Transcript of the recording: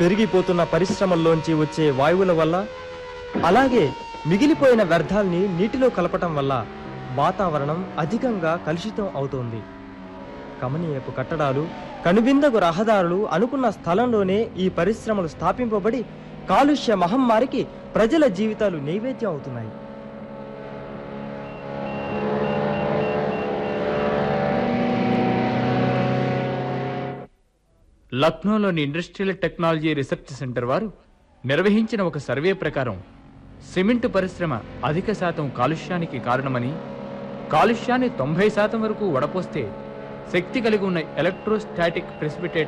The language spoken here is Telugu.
పెరిగిపోతున్న పరిశ్రమల్లోంచి వచ్చే వాయువుల వల్ల అలాగే మిగిలిపోయిన వ్యర్థాల్ని నీటిలో కలపటం వల్ల వాతావరణం అధికంగా కలుషితం అవుతోంది కమనీయపు కట్టడాలు కనువిందగు రహదారులు అనుకున్న స్థలంలోనే ఈ పరిశ్రమలు స్థాపింపబడి కాలుష్య మహమ్మారికి ప్రజల జీవితాలు నైవేద్యం అవుతున్నాయి లక్నోలోని ఇండస్ట్రియల్ టెక్నాలజీ రీసెర్చ్ సెంటర్ వారు నిర్వహించిన ఒక సర్వే ప్రకారం సిమెంట్ పరిశ్రమ అధిక శాతం కాలుష్యానికి కారణమని కాలుష్యాన్ని తొంభై శాతం వరకు వడపోస్తే శక్తి కలిగి ఉన్న ఎలక్ట్రోస్టాటిక్ ప్రెసిపిటేట్